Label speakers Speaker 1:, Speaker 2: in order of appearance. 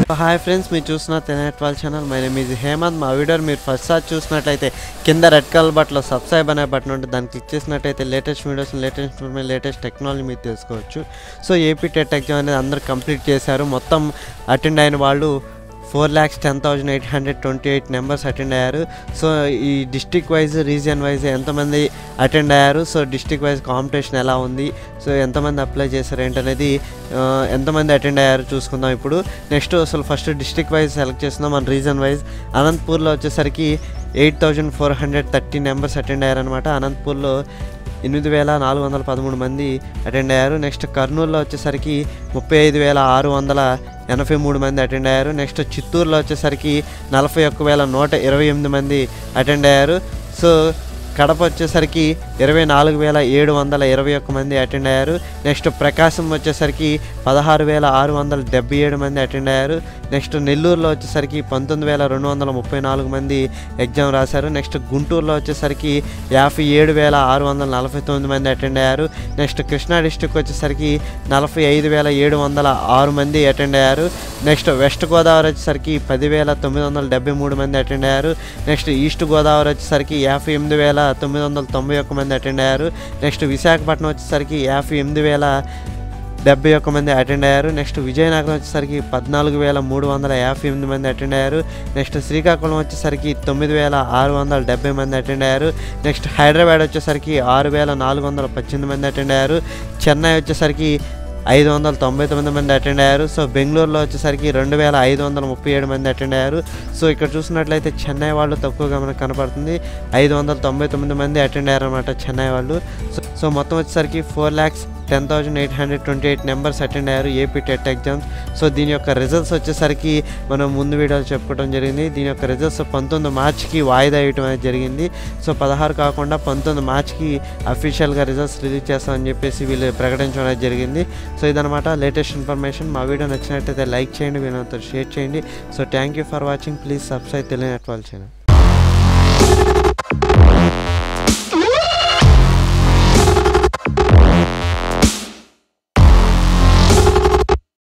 Speaker 1: hi friends మీరు చూస్తున్న తెనెట్ వాళ్ళ ఛానల్ మై నేమ్ ఇది హేమంత్ మా వీడియో మీరు ఫస్ట్ సార్ చూసినట్లయితే కింద రెడ్ కలర్ బట్టలో సబ్స్క్రైబ్ అనే బటన్ ఉంటుంది దాన్ని క్లిక్ చేసినట్టయితే latest videos latest information latest technology మీరు తెలుసుకోవచ్చు సో ఏపీ టెట్ ఎగ్జామ్ అనేది అందరూ కంప్లీట్ చేశారు మొత్తం అటెండ్ అయిన వాళ్ళు four lakhs ten thousand eight hundred twenty eight numbers attend అయ్యారు సో ఈ డిస్టిక్ వైజ్ రీజియన్ వైజ్ ఎంతమంది అటెండ్ అయ్యారు సో డిస్టిక్ వైజ్ కాంపిటీషన్ ఎలా ఉంది సో ఎంతమంది అప్లై చేశారు ఏంటనేది ఆ, ఎంతమంది అటెండ్ అయ్యారు చూసుకుందాం ఇప్పుడు నెక్స్ట్ అసలు ఫస్ట్ డిస్టిక్ వైజ్ సెలెక్ట్ చేస్తున్నాం మన రీజన్ వైజ్ అనంతపూర్లో వచ్చేసరికి eight thousand four hundred thirty numbers attend అయ్యారనమాట అనంతపూర్లో ఎనిమిది వేల నాలుగు వందల పదమూడు మంది అటెండ్ అయ్యారు నెక్స్ట్ కర్నూలులో వచ్చేసరికి ముప్పై ఐదు వేల ఆరు వందల ఎనభై మూడు మంది అటెండ్ అయ్యారు నెక్స్ట్ చిత్తూరులో వచ్చేసరికి నలభై ఒక్క వేల నూట ఇరవై ఎనిమిది మంది అటెండ్ అయ్యారు సో కడప వచ్చేసరికి ఇరవై నాలుగు వేల ఏడు వందల ఇరవై ఒక్క మంది అటెండ్ అయ్యారు నెక్స్ట్ ప్రకాశం వచ్చేసరికి పదహారు వేల ఆరు వందల డెబ్బై ఏడు మంది అటెండ్ అయ్యారు నెక్స్ట్ నెల్లూరులో వచ్చేసరికి పంతొమ్మిది వేల రెండు వందల ముప్పై నాలుగు మంది ఎగ్జామ్ రాశారు నెక్స్ట్ గుంటూరులో వచ్చేసరికి యాభై ఏడు వేల ఆరు వందల నలభై తొమ్మిది మంది అటెండ్ అయ్యారు నెక్స్ట్ కృష్ణా డిస్టిక్ వచ్చేసరికి నలభై ఐదు వేల ఏడు వందల ఆరు మంది అటెండ్ అయ్యారు నెక్స్ట్ వెస్ట్ గోదావరి వచ్చేసరికి పదివేల తొమ్మిది వందల డెబ్బై మూడు మంది అటెండ్ అయ్యారు నెక్స్ట్ ఈస్ట్ గోదావరి వచ్చేసరికి యాభై ఎనిమిది వేల తొమ్మిది వందల తొంభై ఒక్క మంది అటెండ్ అయ్యారు నెక్స్ట్ విశాఖపట్నం వచ్చేసరికి యాభై ఎనిమిది వేల డెబ్బై ఒక్క మంది అటెండ్ అయ్యారు నెక్స్ట్ విజయనగరం వచ్చేసరికి పద్నాలుగు వేల మూడు వందల యాభై ఎనిమిది మంది అటెండ్ అయ్యారు నెక్స్ట్ శ్రీకాకుళం వచ్చేసరికి తొమ్మిది వేల ఆరు వందల డెబ్బై మంది అటెండ్ అయ్యారు నెక్స్ట్ హైదరాబాద్ వచ్చేసరికి ఆరు వేల నాలుగు వందల పద్దెనిమిది మంది అటెండ్ అయ్యారు చెన్నై వచ్చేసరికి ఐదు వందల తొంభై తొమ్మిది మంది అటెండ్ అయ్యారు సో బెంగళూరులో వచ్చేసరికి రెండు వేల ఐదు వందల ముప్పై ఏడు మంది అటెండ్ అయ్యారు సో ఇక్కడ చూసినట్లయితే చెన్నై వాళ్ళు తక్కువగా మనకు కనపడుతుంది ఐదు వందల తొంభై తొమ్మిది మంది అటెండ్ అయ్యారు అనమాట చెన్నై వాళ్ళు సో సో మొత్తం వచ్చేసరికి four lakhs ten thousand eight hundred twenty eight numbers attend అయ్యారు ఏపీ టెట్ ఎగ్జామ్స్ సో దీని యొక్క రిజల్ట్స్ వచ్చేసరికి మనం ముందు వీడియోలో చెప్పుకోవడం జరిగింది దీని యొక్క రిజల్ట్స్ పంతొమ్మిది మార్చ్కి వాయిదా వేయటం అనేది జరిగింది సో పదహారు కాకుండా పంతొమ్మిది మార్చ్కి అఫీషియల్గా రిజల్ట్స్ రిలీజ్ చేస్తామని చెప్పేసి వీళ్ళు ప్రకటించడం అనేది జరిగింది సో ఇదనమాట లేటెస్ట్ ఇన్ఫర్మేషన్ మా వీడియో నచ్చినట్టయితే లైక్ చేయండి వీళ్ళతో షేర్ చేయండి so thank you for watching please subscribe తెలియని వాళ్ళ ఛానల్